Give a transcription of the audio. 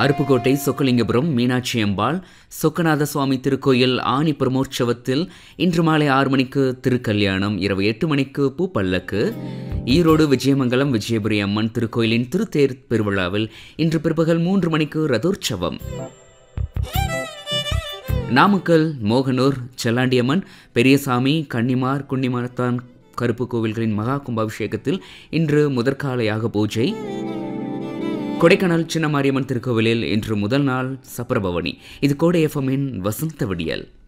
அருப்புக்கோட்டை சொக்கலிங்கபுரம் மீனாட்சி அம்பாள் சொக்கநாத சுவாமி திருக்கோயில் ஆணி பிரமோற்சவத்தில் இன்று மாலை ஆறு மணிக்கு திருக்கல்யாணம் இரவு எட்டு மணிக்கு பூப்பல்லக்கு ஈரோடு விஜயமங்கலம் விஜயபுரி அம்மன் திருக்கோயிலின் திருத்தேர் பெருவிழாவில் இன்று பிற்பகல் மூன்று மணிக்கு ரதோற்சவம் நாமக்கல் மோகனூர் செல்லாண்டியம்மன் பெரியசாமி கன்னிமார் குன்னிமார்த்தான் கருப்பு கோவில்களின் மகா கும்பாபிஷேகத்தில் இன்று முதற்காலையாக பூஜை கொடைக்கானல் சின்னமாரியம்மன் திருக்கோவிலில் இன்று முதல் நாள் சப்பரபவனி இது கோடை எஃப்எம்மின் வசந்த விடியல்